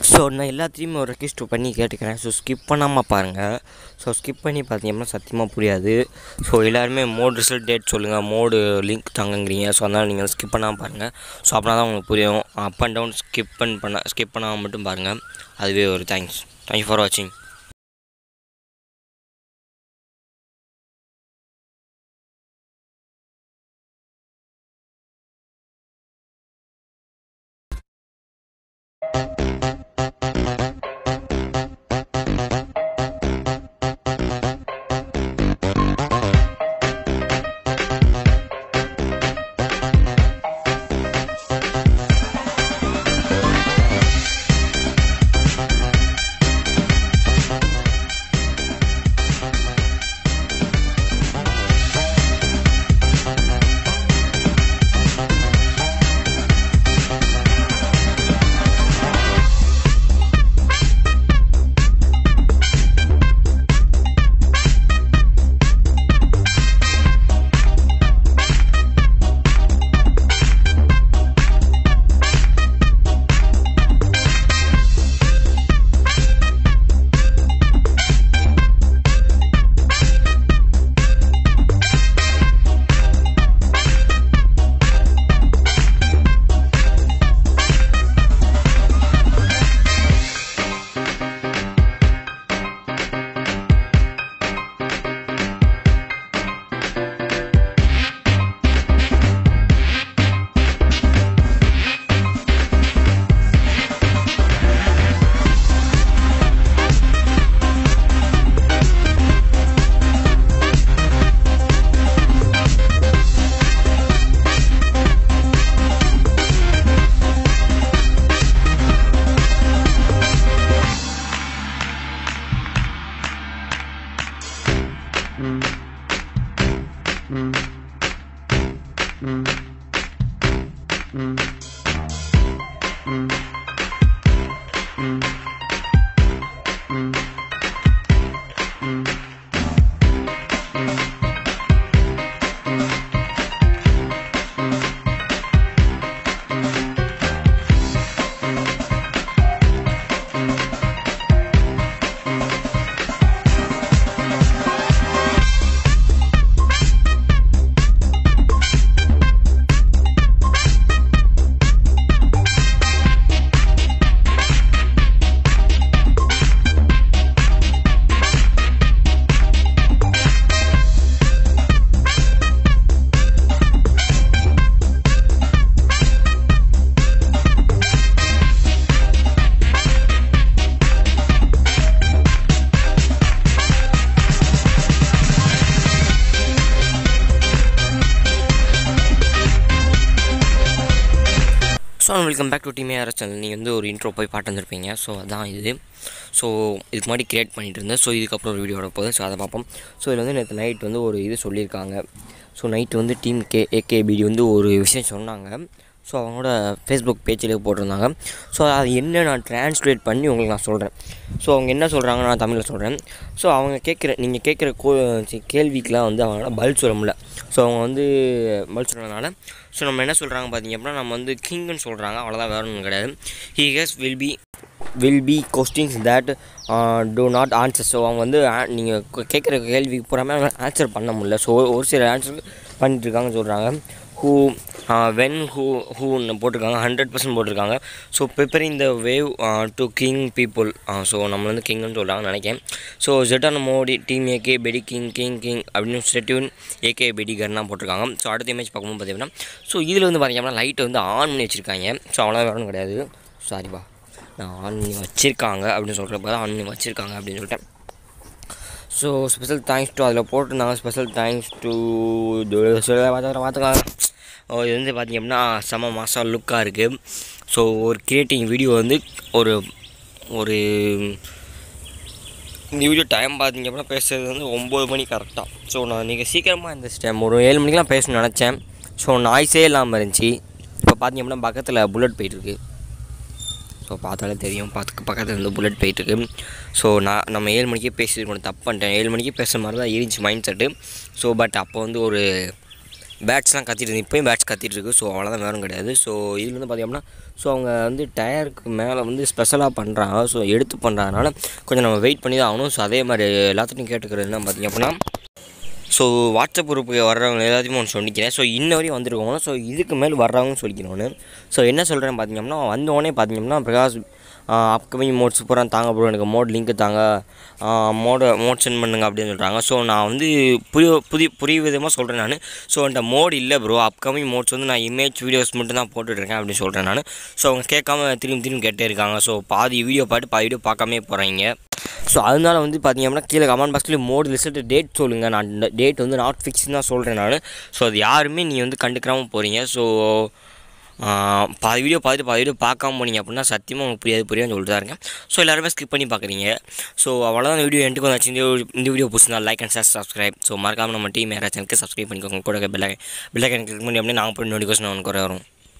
so நான் எல்லாத்தையுமே ஒரு ரெக்வெஸ்ட் பண்ணி கேட்டுக்கிறேன் ஸோ ஸ்கிப் பண்ணாமல் பாருங்கள் ஸோ ஸ்கிப் பண்ணி பார்த்தீங்கன்னா சத்தியமாக புரியாது ஸோ எல்லாருமே மோட் ரிசல்ட் டேட் சொல்லுங்கள் மோடு லிங்க் தாங்கங்கிறீங்க ஸோ அதனால் நீங்கள் ஸ்கிப் பண்ணாமல் பாருங்கள் ஸோ அப்படின்னா தான் உங்களுக்கு புரியும் அப் அண்ட் டவுன் ஸ்கிப் பண்ண பண்ண ஸ்கிப் பண்ணாமல் மட்டும் பாருங்கள் அதுவே ஒரு தேங்க்ஸ் தேங்க்யூ ஃபார் வாட்சிங் ஸோ வெல்கம் பேக் டு டீமே ஆர்எஸ் சேனல் நீங்கள் வந்து ஒரு இன்ட்ரோ போய் பாட்டு வந்திருப்பீங்க ஸோ அதான் இது ஸோ இதுக்கு முன்னாடி கிரியேட் பண்ணிட்டு இருந்தேன் ஸோ இதுக்கப்புறம் ஒரு வீடியோ வர போகுது ஸோ அதை பார்ப்போம் ஸோ இதில் வந்து நேற்று நைட் வந்து ஒரு இது சொல்லியிருக்காங்க ஸோ நைட்டு வந்து டீம் கே ஏகேபிடி வந்து ஒரு விஷயம் சொன்னாங்க ஸோ அவங்களோட ஃபேஸ்புக் பேஜில் போட்டிருந்தாங்க ஸோ அது என்ன நான் ட்ரான்ஸ்லேட் பண்ணி உங்களுக்கு நான் சொல்கிறேன் ஸோ அவங்க என்ன சொல்கிறாங்க நான் தமிழில் சொல்கிறேன் ஸோ அவங்க கேட்குற நீங்கள் கேட்குற கோ சி- கேள்விக்கெலாம் வந்து அவங்களால பதில் சொல்ல முடியல ஸோ அவங்க வந்து பதில் சொல்கிறதுனால ஸோ நம்ம என்ன சொல்கிறாங்க பார்த்தீங்க அப்படின்னா நம்ம வந்து கிங்னு சொல்கிறாங்க அவ்வளோதான் வேற ஒன்றும் கிடையாது he has will be will be questions that do not answer so அவங்க வந்து நீங்கள் கேட்குற கேள்விக்கு பூராமே ஆன்சர் பண்ண முடியல ஸோ ஒரு சில ஆன்சர் பண்ணிட்டு இருக்காங்கன்னு சொல்கிறாங்க ஹூ வென் ஹூ ஹூன்னு போட்டிருக்காங்க ஹண்ட்ரட் பர்சன்ட் போட்டிருக்காங்க so preparing the wave to king people so நம்ம வந்து கிங்னு சொல்கிறாங்கன்னு நினைக்கிறேன் ஸோ ஜெட்டான் மோடி டீம் ஏகே பெடி கிங் கிங் கிங் அப்படின்னு ஸ்டெட்யூன் ஏகே பெடி கர்லாம் போட்டிருக்காங்க ஸோ அடுத்த இமேஜ் பார்க்கும்போது பார்த்தீங்கன்னா ஸோ இதில் வந்து பார்த்தீங்கன்னா லைட்டை வந்து ஆன் பண்ணி வச்சுருக்காங்க ஸோ அவ்வளோ வேணும் கிடையாது சாரிப்பா நான் ஆன் பண்ணி வச்சுருக்காங்க அப்படின்னு சொல்கிறப்ப தான் ஆன் பண்ணி வச்சுருக்காங்க அப்படின்னு சொல்லிட்டேன் ஸோ ஸ்பெஷல் தேங்க்ஸ் டு அதில் போட்டிருந்தாங்க ஸ்பெஷல் தேங்க்ஸ் டு பார்த்துக்கலாம் ஓ இது வந்து பார்த்திங்க அப்படின்னா செம மாதம் லுக்காக இருக்குது ஸோ ஒரு கிரியேட்டிங் வீடியோ வந்து ஒரு ஒரு இந்த வீடியோ டைம் பார்த்தீங்க அப்படின்னா பேசுறது வந்து ஒம்பது மணி கரெக்டாக ஸோ நான் இன்றைக்கி சீக்கிரமாக இருந்துச்சிட்டேன் ஒரு ஏழு மணிக்கெலாம் பேசணும்னு நினச்சேன் ஸோ நாய்ஸே இல்லாமல் இருந்துச்சு இப்போ பார்த்தீங்க அப்படின்னா பக்கத்தில் புல்லட் போயிட்டுருக்கு ஸோ பார்த்தாலே தெரியும் பார்த்து பக்கத்தில் இருந்து புல்லட் போயிட்டுருக்கு ஸோ நான் நம்ம ஏழு மணிக்கே பேசியிருக்கணும் தப்பு பண்ணிட்டேன் ஏழு மணிக்கு பேசுகிற மாதிரி தான் இருந்துச்சு மைண்ட் செட்டு ஸோ பட் அப்போ வந்து ஒரு பேட்ஸ்லாம் கத்திட்டு இருந்து இப்போயும் பேட்ஸ் கத்திட்டு இருக்கு ஸோ அவ்வளோதான் வேறும் கிடையாது ஸோ இதில் வந்து பார்த்தீங்கன்னா ஸோ அவங்க வந்து டயருக்கு மேலே வந்து ஸ்பெஷலாக பண்ணுறாங்க ஸோ எடுத்து பண்ணுறதுனால கொஞ்சம் நம்ம வெயிட் பண்ணி தான் ஆகணும் ஸோ அதே மாதிரி எல்லாத்துட்டையும் கேட்டுக்கிறது என்ன பார்த்தீங்க அப்படின்னா ஸோ வாட்ஸ்அப் குரூப்புக்கு வர்றவங்க எல்லாத்தையுமே ஒன்று சொல்லிக்கிறேன் ஸோ இன்ன வரையும் வந்திருக்கவங்க ஸோ இதுக்கு மேல் வர்றவங்கன்னு சொல்லிக்கிறோன்னு ஸோ என்ன சொல்கிறேன் பார்த்தீங்கன்னா வந்தோடனே பார்த்தீங்கன்னா பிரகாஷ் அப்கமிங் மோட் சூப்பராக தாங்க ப்ரோ எனக்கு மோட் லிங்க்கு தாங்க மோட மோட் சென்ட் பண்ணுங்க அப்படின்னு சொல்கிறாங்க ஸோ நான் வந்து புரிய புதிய புரிய விதமாக சொல்கிறேன் நான் ஸோ என்கிட்ட மோட் இல்லை ப்ரோ அப்கமிங் மோட்ஸ் வந்து நான் இமேஜ் வீடியோஸ் மட்டும் தான் போட்டுட்ருக்கேன் அப்படின்னு சொல்கிறேன் நான் ஸோ அவங்க கேட்காம திரும்பி திரும்பி கேட்டே இருக்காங்க ஸோ பாதி வீடியோ பாட்டு பாதி வீடியோ பார்க்காமே போகிறாங்க ஸோ அதனால வந்து பார்த்தீங்க அப்படின்னா கீழே கமெண்ட் பாக்ஸ்லேயே மோடு லிஸ்ட்டு டேட் சொல்லுங்கள் நான் டேட் வந்து நாட் ஃபிக்ஸ்னு தான் சொல்கிறேன் நான் ஸோ அது யாருமே நீ வந்து கண்டுக்கிறாமல் போகிறீங்க ஸோ பாதி வீடியோ பார்த்துட்டு பாதி வீடியோ பார்க்காம போனீங்க அப்படின்னா சத்தியமாக உங்களுக்கு புரியாது புரியாதுன்னு சொல்லிட்டு தான் இருக்கேன் ஸோ எல்லாருமே ஸ்கிப் பண்ணி பார்க்குறீங்க ஸோ அவ்வளோதான் வீடியோ எண்டுக்கு வந்தாச்சு இந்த இந்த வீடியோ பிடிச்சிருந்தா like and share subscribe so மறக்காமல் நம்ம டீம் யாராச்சும் சேனலுக்கு சப்ஸ்கிரைப் பண்ணிக்கோங்க கூட பெல்லை பெல்லைக்கன் கிளிக் பண்ணி அப்படியே நாங்கள் போய் நோட்டிஃபிகேஷன் ஒன்று குறை வரும்